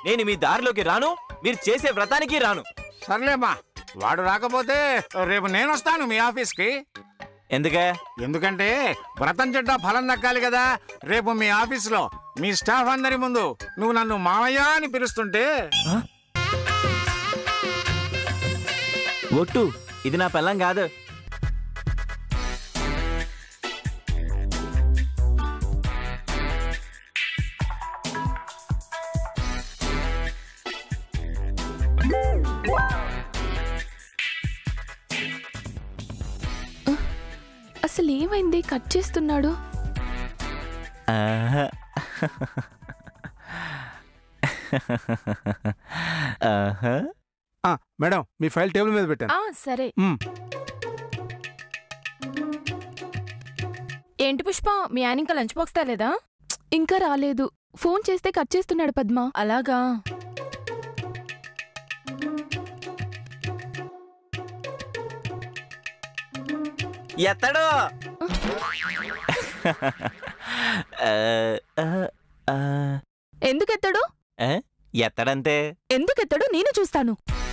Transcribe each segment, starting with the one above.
నేను మీ దారిలోకి రాను మీరు చేసే వ్రతానికి రాను సర్లేమ్మా వాడు రాకపోతే రేపు నేను వస్తాను మీ ఆఫీస్కి ఎందుకే ఎందుకంటే వ్రతం చెడ్డ ఫలం దక్కాలి కదా రేపు మీ ఆఫీస్లో మీ స్టాఫ్ అందరి ముందు నువ్వు నన్ను మావయ్య అని పిలుస్తుంటే ఒట్టు ఇది నా పెళ్ళం కాదు అసలు ఏమైంది కట్ చేస్తున్నాడు ఆహా. ఆహా. ఆ, మేడం మీ ఫైల్ టేబుల్ మీద పెట్టాను ఆ సరే మ్, ఏంటి పుష్ప మీ ఆయన ఇంకా లంచ్ బాక్స్ తేలేదా ఇంకా రాలేదు ఫోన్ చేస్తే కట్ చేస్తున్నాడు పద్మ అలాగా ఎత్తడు ఆ, ఆ, ఆ. ఎందుకెత్తాడు ఏ? ఎత్తడంతే ఎందుకెత్తాడు నేను చూస్తాను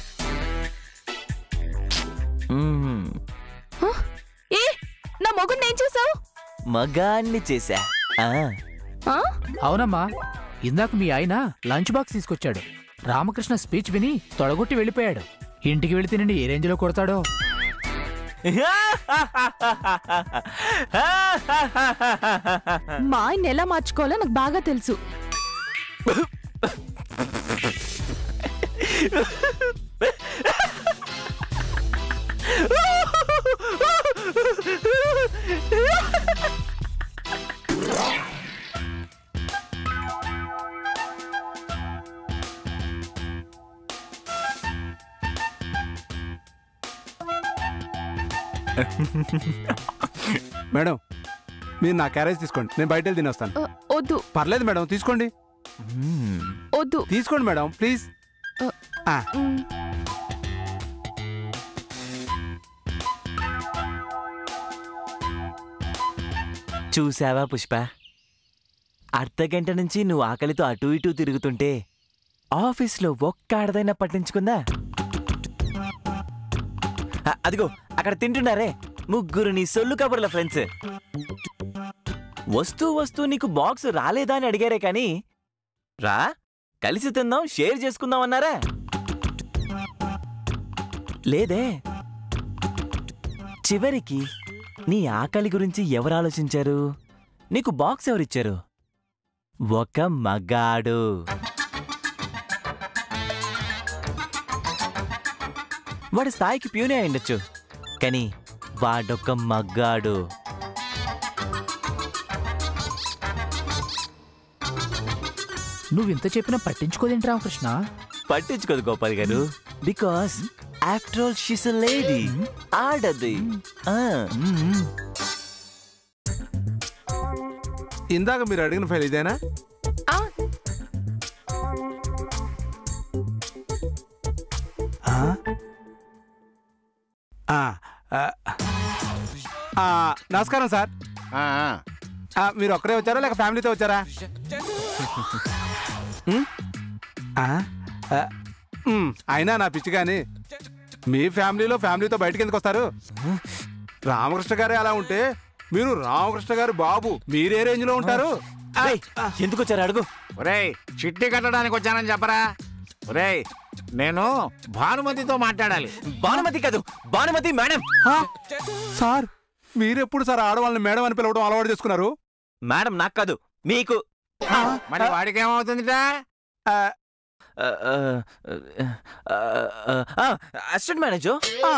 మ్మ్. హ? ఏ నా మొగుడు ఏం చూసావు మగాన్ని చేశా ఆ. అవునమ్మా ఇందాక మీ ఆయన లంచ్ బాక్స్ తీసుకొచ్చాడు రామకృష్ణ స్పీచ్ విని తొడగొట్టి వెళ్ళిపోయాడు ఇంటికి వెళితే నిన్ను ఏ రేంజ్లో కొడతాడో మా ఆయన ఎలా మార్చుకోవాలో నాకు బాగా తెలుసు మేడం మీరు నా క్యారేజ్ తీసుకోండి నేను బయట వెళ్ళి తినేస్తాను ఆ, వద్దు పర్లేదు మేడం తీసుకోండి మ్మ్. వద్దు తీసుకోండి మేడం ప్లీజ్ ఆ. ఆ, మ్, చూసావా పుష్ప అర్ధగంట నుంచి నువ్వు ఆకలితో అటూ ఇటూ తిరుగుతుంటే ఆఫీస్లో ఒక్క ఆడదైనా పట్టించుకుందా ఆ, అదిగో అక్కడ తింటున్నారే ముగ్గురు నీ సొల్లు కబుర్ల ఫ్రెండ్స్ వస్తూ వస్తూ నీకు బాక్స్ రాలేదా అని అడిగారే కానీ రా కలిసి తిందాం షేర్ చేసుకుందాం అన్నారా లేదే చివరికి నీ ఆకలి గురించి ఎవరు ఆలోచించారు నీకు బాక్స్ ఎవరిచ్చారు ఒక మగాడు వాడి స్థాయికి ప్యూనే అయిండొచ్చు కానీ వాడొక మగ్గాడు నువ్వు ఇంత చెప్పినా పట్టించుకోదేంటి రామకృష్ణ పట్టించుకోదు గోపాల్ గారు because after all she's lady ఆడది ఆ. ఇందాక మీరు అడిగిన ఫైల్ ఇదేనా ఆ, ఆ? ఆ, ఆ, ఆ, నమస్కారం సార్ ఆ, ఆ. ఆ, మీరు ఒక్కరే వచ్చారా లేక ఫ్యామిలీతో వచ్చారా ఉమ్? ఆ, ఆ, ఉమ్, అయినా నా పిచ్చి కానీ మీ ఫ్యామిలీలో ఫ్యామిలీతో బయటికి ఎందుకు వస్తారు రామకృష్ణ గారే అలా ఉంటే మీరు రామకృష్ణ గారు బాబు మీరే రేంజ్ లో ఉంటారు ఏయ్, ఎందుకు వచ్చారు అడుగు ఒరేయ్ చిట్టి కట్టడానికి వచ్చానని చెప్పరా ఒరేయ్ నేను భానుమతితో మాట్లాడాలి భానుమతి కాదు భానుమతి మేడం ఆ, సార్ మీరెప్పుడు సార్ ఆడవాళ్ళని మేడం అని పిలవడం అలవాటు చేసుకున్నారు మేడం నాకు కాదు మీకు మరి వాడికి ఏమవుతుందిటా ఆ, అసిస్టెంట్ మేనేజర్ ఆ,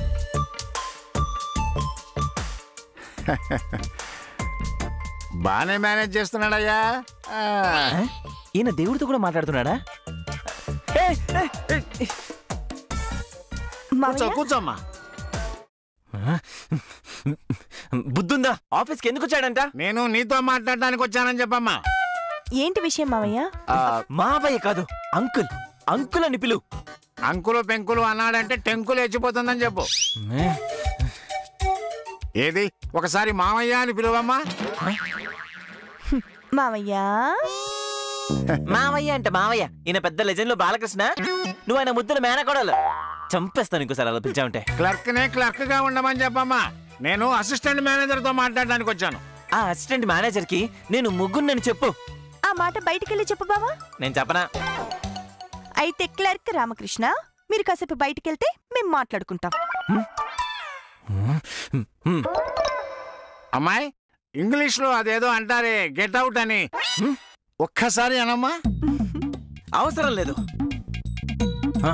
బానే మేనేజ్ చేస్తున్నాడయ్యా ఆ, ఈయన దేవుడితో కూడా మాట్లాడుతున్నాడా ఏయ్, ఏయ్, ఏయ్. కూర్చో కూర్చోమ్మా బుద్ధుందా ఆఫీస్కి ఎందుకు వచ్చాడంట నేను నీతో మాట్లాడడానికి వచ్చానని చెప్పమ్మా ఏంటి విషయం మావయ్య ఆ, మావయ్య కాదు అంకుల్ అంకుల్ అని పిలు అంకులు పెంకులు అన్నాడంటే టెంకులు ఎచ్చిపోతుందని చెప్పు ఏది ఒకసారి మామయ్య అని పిలువమ్మా మావయ్య మావయ్య అంటే మావయ్య ఈయన పెద్ద లెజెండ్ లో బాలకృష్ణ నువ్వు ఆయన ముద్దుల మేనకోడలు చంపేస్తాను ఇంకోసారి అలా పిలిచావుంటే క్లర్క్ నే క్లర్క్ గా ఉండమని చెప్పమ్మా నేను అసిస్టెంట్ మేనేజర్ తో మాట్లాడడానికి వచ్చాను ఆ అసిస్టెంట్ మేనేజర్ కి నేను ముగ్గురు చెప్పు ఆ మాట బయటికెళ్ళి చెప్పు బావా నేను చెప్పనా అయితే క్లర్క్ రామకృష్ణ మీరు కాసేపు బయటికెళ్తే మేము మాట్లాడుకుంటాం అమ్మాయి ఇంగ్లీష్ లో అదేదో అంటారే గెట్ అవుట్ అని ఒక్కసారి అనమ్మా అవసరం లేదు ఆ.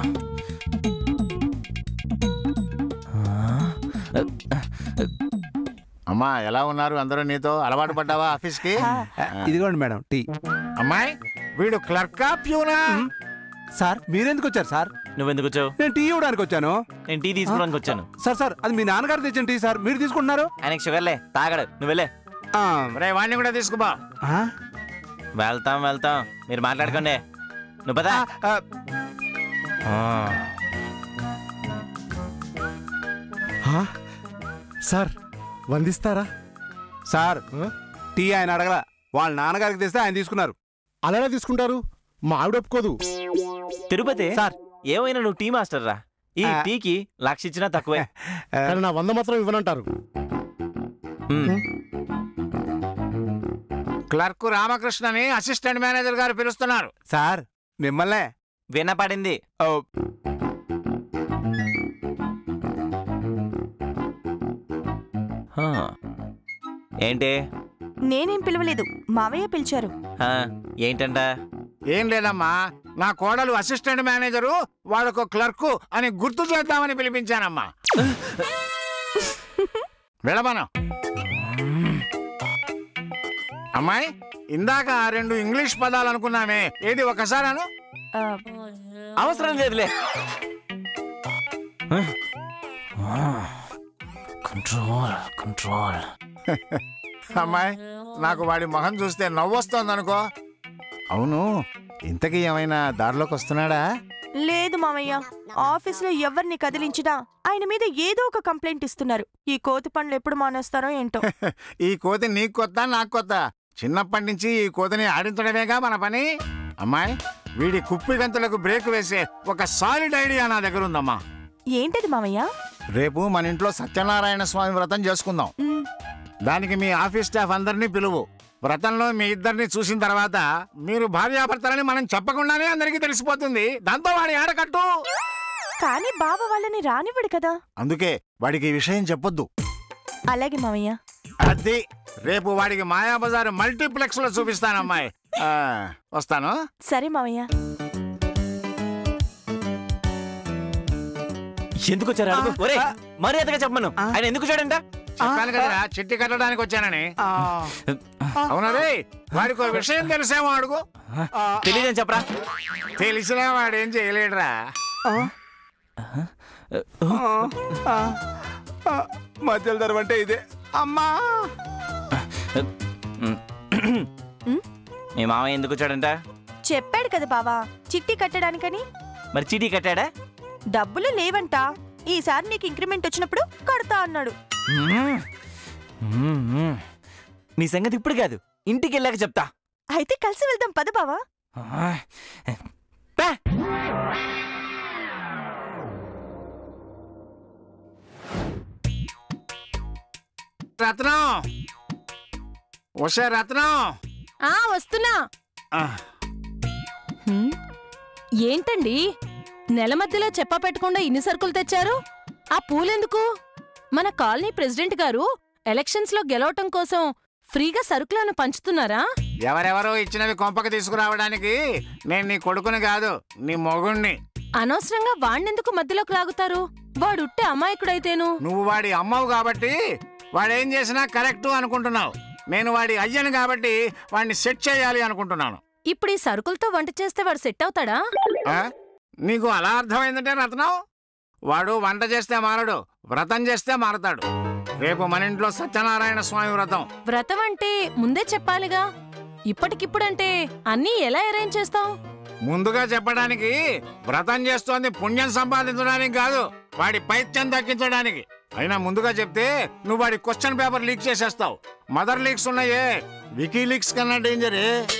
అమ్మా ఎలా ఉన్నారు అందరూ నీతో అలవాటు పడ్డావా ఆఫీస్ కి ఇదిగోండి మేడం టీ అమ్మాయి వీడు క్లర్కా ప్యూనా సార్ మీరెందుకు వచ్చారు సార్ నువ్వెందుకు వచ్చావు నేను టీ ఇవ్వడానికి వచ్చాను నేను టీ తీసుకోవడానికి వచ్చాను సార్ సార్ అది మీ నాన్నగారు తెచ్చిన టీ సార్ మీరు తీసుకుంటున్నారు ఆయనకి షుగర్లే తాగడు నువ్వు వెళ్ళే ఆ, రే వాడిని కూడా తీసుకుపో ఆ, వెళ్తాం వెళ్తాం మీరు మాట్లాడుకోండి నువ్వు పదా ఆ, ఆ? సార్ వందిస్తారా సార్ టీ ఆయన అడగల వాళ్ళ నాన్నగారికి తెస్తే ఆయన తీసుకున్నారు అలా ఎలా తీసుకుంటారు మా ఆవిడ ఒప్పుకోదు తిరుపతి సార్. ఏమైనా నువ్వు టీ మాస్టర్ రా ఈ ఆ. టీకి లక్ష ఇచ్చినా తక్కువే కానీ నా వంద మాత్రం ఇవ్వనంటారు ఉమ్. క్లర్క్ రామకృష్ణని అసిస్టెంట్ మేనేజర్ గారు పిలుస్తున్నారు సార్ మిమ్మల్నే వినపడింది ఓ, హా. ఏంటి నేనేం పిలవలేదు మావయ్య పిలిచారు హా, ఏంటంట ఏం లేదమ్మా నా కోడలు అసిస్టెంట్ మేనేజరు వాళ్ళకు క్లర్కు అని గుర్తు చేద్దామని పిలిపించానమ్మా వెళ్ళమను అమ్మాయి ఇందాక ఆ రెండు ఇంగ్లీష్ పదాలు అనుకున్నామే ఏది ఒకసారి అను ఆ, అవసరం లేదులే కంట్రోల్ కంట్రోల్ అమ్మాయి నాకు వాడి మొహం చూస్తే నవ్వొస్తోంది అనుకో అవును ఇంతకీ ఏమైనా దారిలోకి వస్తున్నాడా లేదు మావయ్య ఆఫీసులో ఎవరిని కదిలించినా ఆయన మీద ఏదో ఒక కంప్లైంట్ ఇస్తున్నారు ఈ కోతి పనులు ఎప్పుడు మానేస్తారో ఏంటో ఈ కోతి నీకు కొత్త నాకు కొత్త చిన్నప్పటి నుంచి ఈ కోతిని ఆడించడమేగా మన పని అమ్మాయి వీడి కుప్పి గంతులకు బ్రేక్ వేసే ఒక సాలిడ్ ఐడియా నా దగ్గర ఉందమ్మా ఏంటది మావయ్య రేపు మన ఇంట్లో సత్యనారాయణ స్వామి వ్రతం చేసుకుందాం మ్, దానికి మీ ఆఫీస్ స్టాఫ్ అందరినీ పిలువు వ్రతంలో మీ ఇద్దరిని చూసిన తర్వాత మీరు భార్యాభర్తలని మనం చెప్పకుండానే అందరికీ తెలిసిపోతుంది దాంతో వాడి ఆడకట్టు కానీ బావ వాళ్ళని రానివ్వడు కదా అందుకే వాడికి ఈ విషయం చెప్పొద్దు అలాగే మావయ్య అది రేపు వాడికి మాయాబజార్ మల్టీప్లెక్స్ లో చూపిస్తానమ్మాయి ఆ, వస్తాను సరే మావయ్య ఎందుకు వచ్చారు అడుగు ఒరే మర్యాదగా చెప్పమను ఆయన ఎందుకు చూడంట చెప్పాను కదరా చిట్టి కట్టడానికి వచ్చానని ఆ, అవునా రే వాడికి ఒక విషయం తెలిసేమో అడుగు తెలియదని చెప్పరా తెలిసినా వాడేం చేయలేడురా ఆ, ఆ, ఆ, మధ్యలో ధర అంటే ఇదే అమ్మా మీ మామయ్య ఎందుకు వచ్చాడంట చెప్పాడు కదా బావా చిట్టి కట్టడానికని మరి చీటీ కట్టాడా డబ్బులు లేవంట ఈసారి నీకు ఇంక్రిమెంట్ వచ్చినప్పుడు కడతా అన్నాడు మ్మ్. మ్మ్, మ్మ్. నీ సంగతి ఇప్పుడు కాదు ఇంటికి వెళ్ళాక చెప్తా అయితే కలిసి వెళ్దాం పద బావా ఆ. పా. రత్నం వసే రత్నం ఆ వస్తున్నా ఆ, హ్మ్. ఏంటండి నెల మధ్యలో చెప్ప పెట్టకుండా ఇన్ని సరుకులు తెచ్చారు ఆ పూలెందుకు మన కాలనీ ప్రెసిడెంట్ గారు ఎలక్షన్స్ లో గెలవటం కోసం ఫ్రీగా సరుకులను పంచుతున్నారా ఎవరెవరో ఇచ్చినవి కొంపకి తీసుకురావడానికి నేను నీ కొడుకుని కాదు నీ మొగుణ్ణి అనవసరంగా వాణ్ణెందుకు మధ్యలోకి లాగుతారు వాడుట్టే అమాయకుడైతేను నువ్వు వాడి అమ్మవు కాబట్టి వాడేం చేసినా కరెక్ట్ అనుకుంటున్నావు నేను వాడి అయ్యను కాబట్టి వాడిని సెట్ చేయాలి అనుకుంటున్నాను ఇప్పుడు ఈ సరుకులతో వంట చేస్తే వాడు సెట్ అవుతాడా ఆ? నీకు అలా అర్థమైందంటే రత్నం వాడు వంట చేస్తే మారడు వ్రతం చేస్తే మారతాడు రేపు మన ఇంట్లో సత్యనారాయణ స్వామి వ్రతం వ్రతం అంటే ముందే చెప్పాలిగా ఇప్పటికిప్పుడంటే అన్నీ ఎలా అరేంజ్ చేస్తావు ముందుగా చెప్పడానికి వ్రతం చేస్తోంది పుణ్యం సంపాదించడానికి కాదు వాడి పైత్యం దక్కించడానికి అయినా ముందుగా చెప్తే నువ్వు వాడి క్వశ్చన్ పేపర్ లీక్ చేసేస్తావు మదర్ లీక్స్ ఉన్నాయే వికీ లీక్స్ కన్నా డేంజరే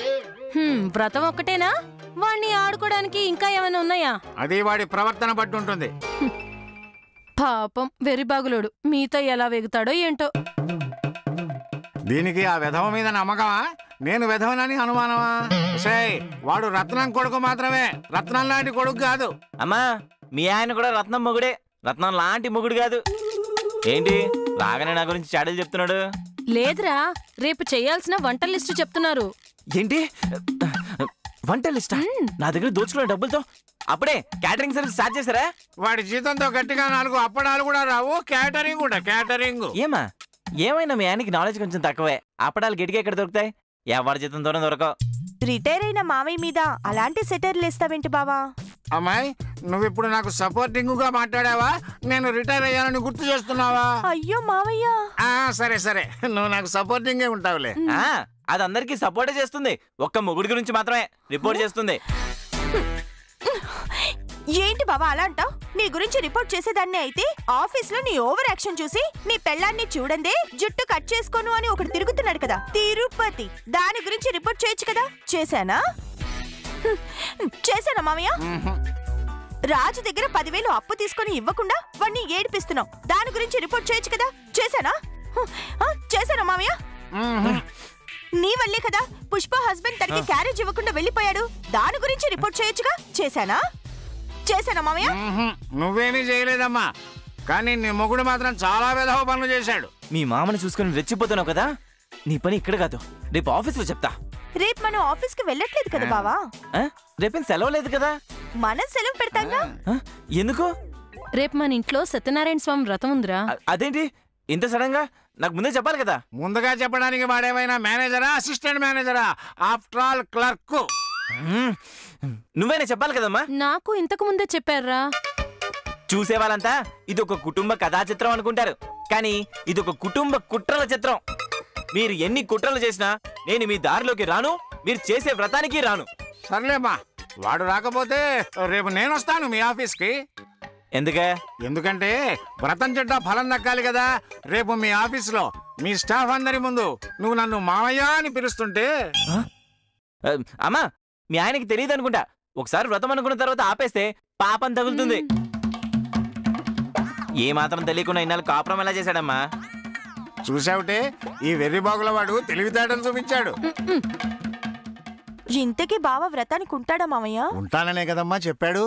హ్మ్, వ్రతం ఒక్కటేనా వాణ్ణి ఆడుకోవడానికి ఇంకా ఏమైనా ఉన్నాయా అది వాడి ప్రవర్తన బట్టి ఉంటుంది పాపం వెర్రిబాగులోడు మీతో ఎలా వెగుతాడో ఏంటో దీనికి ఆ విధవ మీద నమ్మకమా నేను విధవనని అనుమానమా సే వాడు రత్నం కొడుకు మాత్రమే రత్నం లాంటి కొడుకు కాదు అమ్మా మీ ఆయన కూడా రత్నం మొగుడే రత్నం లాంటి మొగుడు కాదు ఏంటి రాగానే నా గురించి చాడీలు చెప్తున్నాడు లేదురా రేపు చేయాల్సిన వంట లిస్టు చెప్తున్నారు ఏంటి వంట లిస్టా నా దగ్గర దోచుకున్న డబ్బులతో అప్పుడే క్యాటరింగ్ సర్వీస్ స్టార్ట్ చేశారా వాడి జీతంతో గట్టిగా నాలుగు అప్పడాలు కూడా రావు క్యాటరింగ్ కూడా క్యాటరింగ్ ఏమా ఏమైనా మీ ఆయనకి నాలెడ్జ్ కొంచెం తక్కువే అప్పడాలు గట్టిగా ఎక్కడ దొరుకుతాయి ఎవరి జీతంతోనే దొరకవు రిటైర్ అయిన మావయ్య మీద అలాంటి సెటర్లు వేస్తావేంటి బావా అమ్మాయి నువ్వు ఇప్పుడు నాకు సపోర్టింగ్ గా మాట్లాడావా నేను రిటైర్ అయ్యానని గుర్తు చేస్తున్నావా అయ్యో మావయ్య ఆ సరే సరే నువ్వు నాకు సపోర్టింగే ఉంటావులే ఆ, అది అందరికీ సపోర్టే చేస్తుంది ఒక్క మొగుడి గురించి మాత్రమే రిపోర్ట్ చేస్తుంది ఏంటి బావా అలా అంటావ్ నీ గురించి రిపోర్ట్ చేసేదాన్ని అయితే ఆఫీస్ లో నీ ఓవర్ యాక్షన్ చూసి నీ పెళ్ళాన్ని చూడందే జుట్టు కట్ చేసుకోను అని ఒకడు తిరుగుతున్నాడు కదా తిరుపతి దాని గురించి రిపోర్ట్ చేయొచ్చు కదా చేశానా హ్మ్. చేశానా మామయ్య రాజు దగ్గర పదివేలు అప్పు తీసుకొని ఇవ్వకుండా వాడిని ఏడిపిస్తున్నావు దాని గురించి రిపోర్ట్ చేయొచ్చు కదా చేశానా హ్మ్. ఆ, చేశానా మామయ్య నీ వల్లే కదా పుష్ప హస్బెండ్ తనకి క్యారేజ్ ఇవ్వకుండా వెళ్ళిపోయాడు దాని గురించి రిపోర్ట్ చేయొచ్చుగా చేశానా చేశానా మామయ్య మ్మ్హ్మ్. నువ్వేమీ చేయలేదమ్మా కానీ నీ మొగుడు మాత్రం చాలా విధవ పనులు చేశాడు మీ మామని చూసుకొని రెచ్చిపోతున్నావు కదా నీ పని ఇక్కడ కాదు రేపు ఆఫీస్లో చెప్తా రేపు మనం ఆఫీస్ కి వెళ్ళట్లేదు కదా బావా ఆ? రేపేం సెలవు లేదు కదా మనం సెలవు పెడతాంగా ఆ? ఎందుకు రేపు మన ఇంట్లో సత్యనారాయణ స్వామి వ్రతం ఉందిరా అ- అదేంటి ఇంత సడన్ గా నాకు ముందే చెప్పాలి కదా ముందుగా చెప్పడానికి వాడేమైనా మేనేజరా అసిస్టెంట్ మేనేజరా ఆఫ్టర్ ఆల్ క్లర్క్ మ్మ్. నువ్వైనా చెప్పాలి కదమ్మా నాకు ఇంతకు ముందే చెప్పారా చూసే వాళ్ళంతా ఇది ఒక కుటుంబ కథా చిత్రం అనుకుంటారు కానీ ఇది ఒక కుటుంబ కుట్రల చిత్రం మీరు ఎన్ని కుట్రలు చేసినా నేను మీ దారిలోకి రాను మీరు చేసే వ్రతానికి రాను సర్లేమ్మా వాడు రాకపోతే రేపు నేను వస్తాను మీ ఆఫీస్కి ఎందుకే ఎందుకంటే వ్రతం చెడ్డ ఫలం దక్కాలి కదా రేపు మీ ఆఫీస్లో మీ స్టాఫ్ అందరి ముందు నువ్వు నన్ను మావయ్య అని పిలుస్తుంటే ఆ, అమ్మా మీ ఆయనకి తెలియదు అనుకుంటా ఒకసారి వ్రతం అనుకున్న తర్వాత ఆపేస్తే పాపం తగులుతుంది ఏ మాత్రం తెలియకుండా ఇన్నాళ్ళు కాపురం ఎలా చేశాడమ్మా చూసావుటే ఈ వెర్రిబాగుల వాడు తెలివితేటలు చూపించాడు ఇంతకీ బావ వ్రతానికి ఉంటాడా మామయ్య ఉంటాననే కదమ్మా చెప్పాడు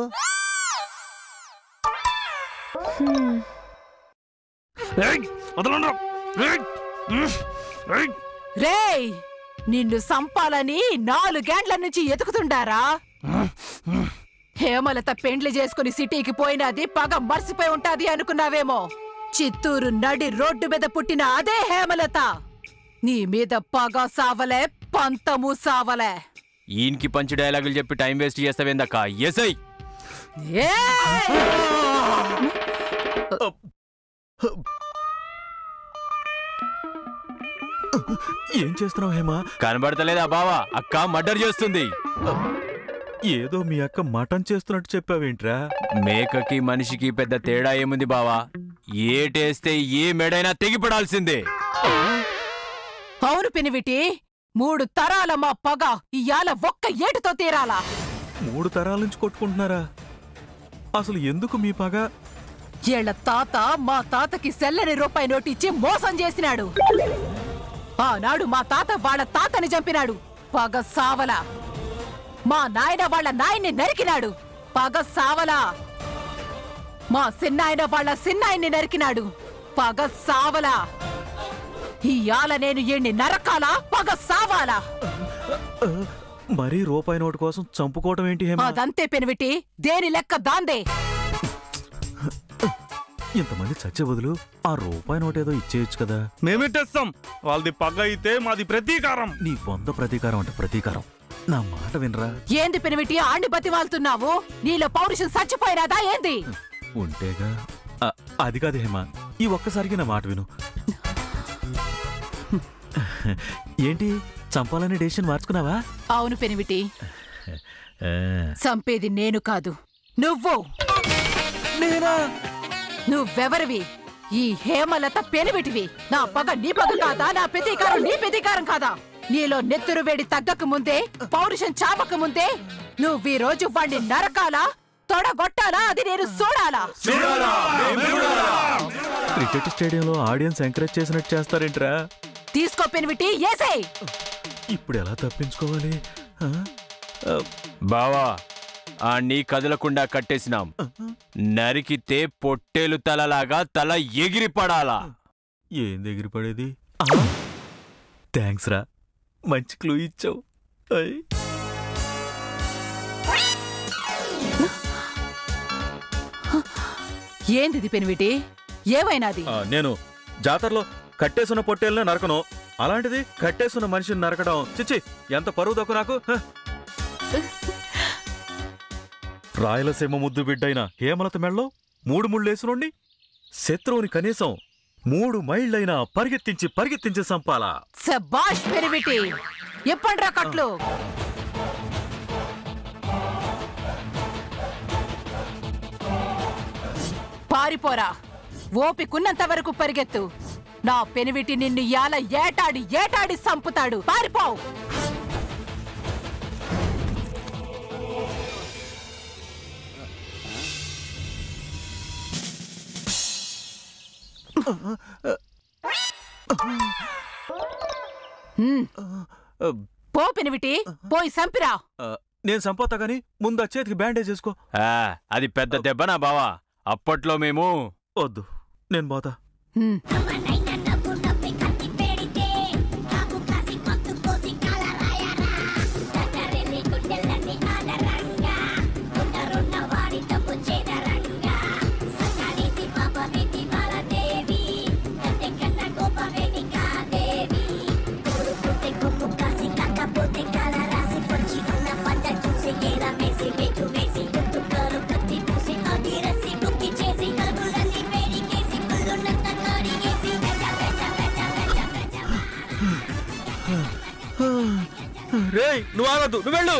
రేయ్ నిన్ను సంపాలని నాలుగేండ్ల నుంచి ఎతుకుతుండారా హేమలత పెండ్లి చేసుకుని సిటీకి పోయినది పగ మర్చిపోయి ఉంటాది అనుకున్నావేమో చిత్తూరు నడి రోడ్డు మీద పుట్టిన అదే హేమలత నీ మీద పగ సావలే పంతము సావలే ఈయనకి పంచి డైలాగులు చెప్పి టైం వేస్ట్ చేస్తావేందక్క ఎస్ఐ ఏయ్! ఏం చేస్తున్నావు హేమా కనబడతలేదా బావా అక్క మర్డర్ చేస్తుంది ఏదో మీ అక్క మటన్ చేస్తున్నట్టు చెప్పావేంట్రా మేకకి మనిషికి పెద్ద తేడా ఏముంది బావా ఏటేస్తే ఏ మెడైనా తెగిపడాల్సిందే అవును పెనివిటి మూడు తరాల మా పగ ఇయాల ఒక్క ఏటుతో తీరాలా మూడు తరాల నుంచి కొట్టుకుంటున్నారా అసలు ఎందుకు మీ పగ ఏళ్ల తాత మా తాతకి సెల్లని రూపాయి నోటిచ్చి మోసం చేసినాడు ఆనాడు మా తాత వాళ్ళ తాతని చంపినాడు పగ సావలా మా నాయన వాళ్ళ నాయన్ని నరికినాడు పగ సావలా మా సిన్నాయన వాళ్ళ సిన్నాయన్ని నరికినాడు పగ సావలా ఇయాల నేను ఎన్ని నరకాలా పగ సావాలా మరీ రూపాయి నోటు కోసం చంపుకోవటం ఏంటి హేమా అదంతే పెనివిటి దేని లెక్క దాందే ఇంతమంది చచ్చే బదులు ఆ రూపాయి నోటు ఏదో ఇచ్చేయచ్చు కదా మేమిట్టేస్తాం వాళ్ళది పగ అయితే మాది ప్రతీకారం నీ వంద ప్రతీకారం అంటే ప్రతీకారం నా మాట వినరా ఏంది పెనివిటి ఆండి బతివాళ్తున్నావు నీలో పౌరుషం చచ్చిపోయినాదా ఏంది ఉంటేగా ఆ, అది కాదు హేమ ఈ ఒక్కసారికి నా మాట విను ఏంటి చంపాలనే డెసిషన్ మార్చుకున్నావా అవును పెనివిటి ఆ, చంపేది నేను కాదు నువ్వు నువ్వెవరివి ఈ హేమలత పెనివిటివి నా పగ నీ పగ కాదా నా ప్రతీకారం నీ ప్రతీకారం కాదా నీలో నెత్తురు వేడి తగ్గక ముందే పౌరుషం చావక ముందే నువ్వు ఈ రోజు వాణ్ణి నరకాలా తొడగొట్టాలా అది నేను చూడాలా క్రికెట్ స్టేడియంలో ఆడియన్స్ ఎంకరేజ్ చేసినట్టు చేస్తారేంట్రా తీసుకో పెనివిటి ఏసే ఇప్పుడు ఎలా తప్పించుకోవాలి ఆ? ఆ, బావా ఆ నీ కదలకుండా కట్టేసినాం నరికితే పొట్టేలు తలలాగా తల ఎగిరి పడాలా ఏం దగ్గర పడేది థ్యాంక్స్ రా మంచి క్లూ ఇచ్చావు ఐ. ఏందిది పెనివిటి ఏమైనాది ఆ, నేను జాతరలో కట్టేసున్న పొట్టేళ్ళనే నరకను అలాంటిది కట్టేసున్న మనిషిని నరకడం చిచ్చి ఎంత పరువు దక్కు నాకు హ. రాయలసీమ ముద్దు బిడ్డైన హేమలత మెళ్ళలో మూడు ముళ్ళేసునుండి శత్రువుని కనీసం మూడు మైళ్ళైనా పరిగెత్తించి పరిగెత్తించి సంపాలా సబాష్ పెనివిటి ఎప్పండ్రా కట్లు పారిపోరా ఓపికున్నంత వరకు పరిగెత్తు నా పెనివిటి నిన్ను యాల ఏటాడి ఏటాడి సంపుతాడు పారిపో హ్మ్. పో పెనివిటి పోయి సంపిరా ఆ, నేను సంపోతా గాని ముందు ఆ చేతికి బ్యాండేజ్ చేసుకో ఆ, అది పెద్ద దెబ్బనా బావా అప్పట్లో మేము వద్దు నేను పోతా హ్మ్. రేయ్ నువ్వు ఆగొద్దు నువ్వు వెళ్ళు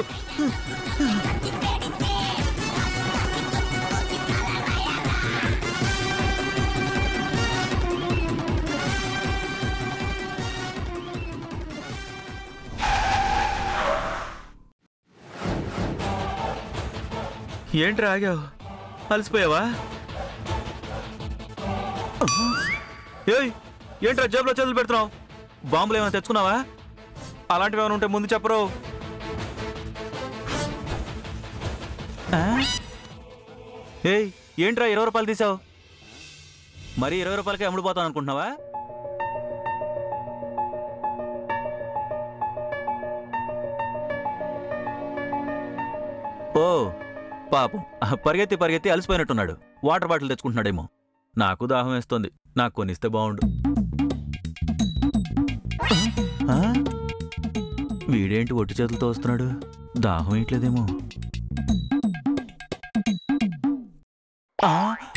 ఏంట్రా ఆగావు అలసిపోయావా ఏయ్ ఏంట్రా జేబులో చేతులు పెడుతున్నావు బాంబులు ఏమైనా తెచ్చుకున్నావా అలాంటివి ఏమైనా ఉంటే ముందు చెప్పరు ఆ? ఏయ్ ఏంట్రా ఇరవై రూపాయలు తీసావు మరి ఇరవై రూపాయలకి అమ్ముడుపోతాను అనుకుంటున్నావా ఓ పాపం పరిగెత్తి పరిగెత్తి అలసిపోయినట్టున్నాడు వాటర్ బాటిల్ తెచ్చుకుంటున్నాడేమో నాకు దాహం వేస్తోంది నాకు కొనిస్తే బాగుండు ఆ? వీడేంటి ఒట్టి చేతులతో వస్తున్నాడు దాహం ఏంట్లేదేమో ఆ?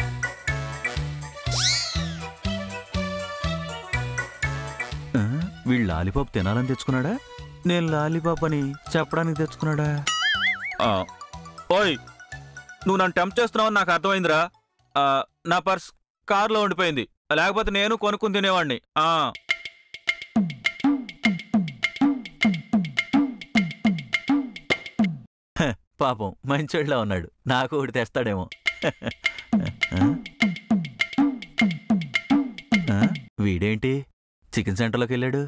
ఆ? వీడు లాలీపాప్ తినాలని తెచ్చుకున్నాడా నేను లాలీపాప్ అని చెప్పడానికి తెచ్చుకున్నాడా ఆ, ఓయ్ నువ్వు నన్ను టెంప్ చేస్తున్నావని నాకు అర్థమైందిరా ఆ, నా పర్స్ కారులో ఉండిపోయింది లేకపోతే నేను కొనుక్కుని తినేవాడిని ఆ హ, పాపం మంచోళ్ళ ఉన్నాడు నాకు ఒకటి తెస్తాడేమో ఆ? ఆ? వీడేంటి చికెన్ సెంటర్లోకి వెళ్ళాడు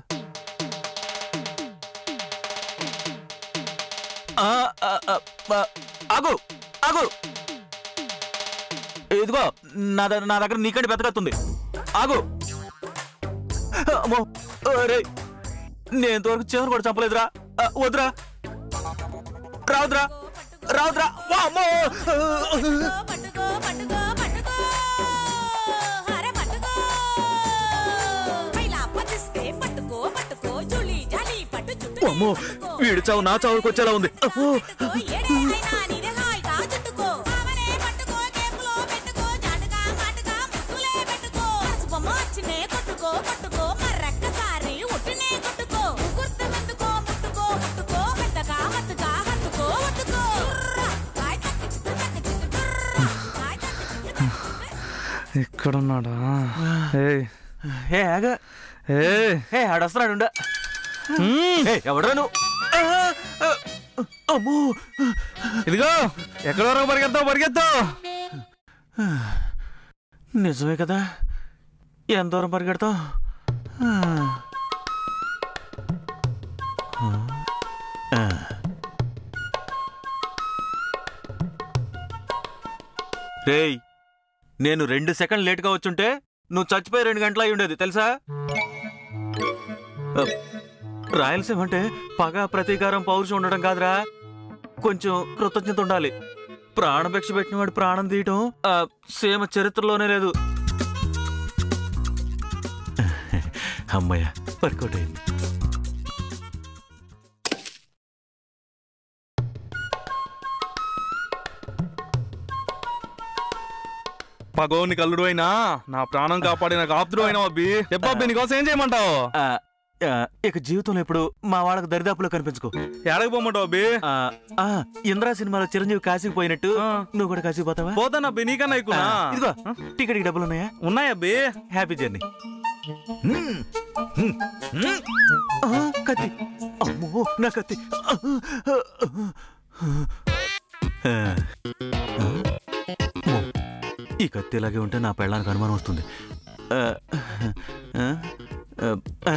ఆ, ఆ, ఆ, ఆ, ఆగు ఆగు ఇదిగో నా దగ్గర నా దగ్గర నీకంటే పెద్దగత్తుంది ఆగు అమ్మో రే నేను ఇంతవరకు చివరి కూడా చంపలేదురా ఆ, వద్దురా రావుద్రా రావుద్రా వా, అమ్మో అమ్మో వీడి చావు నా చావుకి వచ్చేలా ఉంది అమ్మో. ఇక్కడున్నాడా ఏయ్ ఏ ఆగా ఏయ్ ఏ ఆడొస్తున్నాడు ఉండు. ఎవడరా నువ్వు ఆ, ఆ, అమ్మో ఇదిగో ఎక్కడ వరకు పరిగెత్తావు పరిగెత్తావు నిజమే కదా ఎంత దూరం పరిగెడతావు రేయ్ నేను రెండు సెకండ్ లేట్గా వచ్చుంటే నువ్వు చచ్చిపోయి రెండు గంటలు అయి ఉండేది తెలుసా ఆ, రాయలసీమ అంటే పగ ప్రతీకారం పౌరుషం ఉండడం కాదురా కొంచెం కృతజ్ఞత ఉండాలి ప్రాణభిక్ష పెట్టిన వాడు ప్రాణం తీయటం ఆ, సీమ చరిత్రలోనే లేదు అమ్మయ్య వర్కౌట్ అయింది పగోని కల్లుడు అయినా నా ప్రాణం కాపాడిన కాపుతుడు అయినా అబ్బి చెప్పబ్బి నీకోసం ఏం చేయమంటావు ఆ, ఆ, ఇక జీవితంలో ఇప్పుడు మా వాళ్ళకి దరిదాపులో కనిపించుకో ఎడకి పోమంటావు అబ్బి ఆ, ఆ, ఇంద్రా సినిమాలో చిరంజీవి కాశీకి పోయినట్టు నువ్వు కూడా కాశీకి పోతావా పోతానా అబ్బి నీకన్నా ఎక్కువనా ఆ, ఇదిగో టికెట్కి డబ్బులు ఉన్నాయా ఉన్నాయి అబ్బి హ్యాపీ జర్నీ కత్తి అమ్మో నా కత్తి ఆ, అమ్మో, ఈ కత్తి ఇలాగే ఉంటే నా పెళ్ళానికి అనుమానం వస్తుంది ఆ, ఆ, ఆ, ఆ.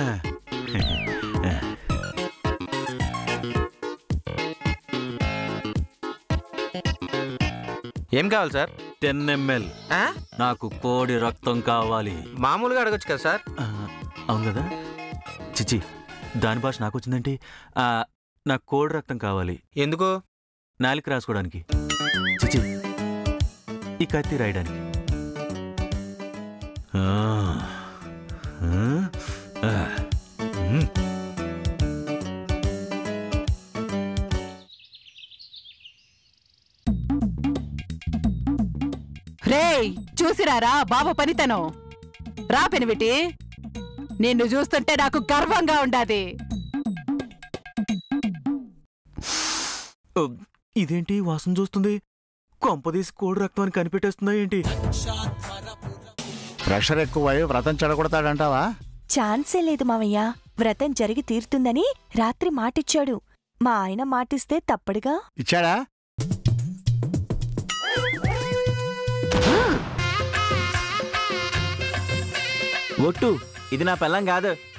ఏం కావాలి సార్ టెన్ ఎంఎల్ ఆ? నాకు కోడి రక్తం కావాలి మామూలుగా అడగొచ్చు కదా సార్ ఆ, అవును కదా చిచి దాని భాష నాకు వచ్చిందేంటి ఆ, నాకు కోడి రక్తం కావాలి ఎందుకు నాలిక రాసుకోవడానికి చిచి ఈ కత్తి రాయడానికి ఆ, ఆ, ఆ, ఉమ్. రేయ్ చూసిరారా బాబు పనితనం రా పెనివిటి నిన్ను చూస్తుంటే నాకు గర్వంగా ఉండాది ఓ, ఇదేంటి వాసన చూస్తుంది కొంపదీసి కోడి రక్తం అని కనిపెట్టేస్తుందా ఏంటి ప్రెషర్ ఎక్కువై వ్రతం చెడగొడతాడంటావా ఛాన్సే లేదు మావయ్య వ్రతం జరిగి తీరుతుందని రాత్రి మాటిచ్చాడు మా ఆయన మాటిస్తే తప్పడుగా ఇచ్చాడా ఒట్టు ఇది నా పెళ్ళం కాదు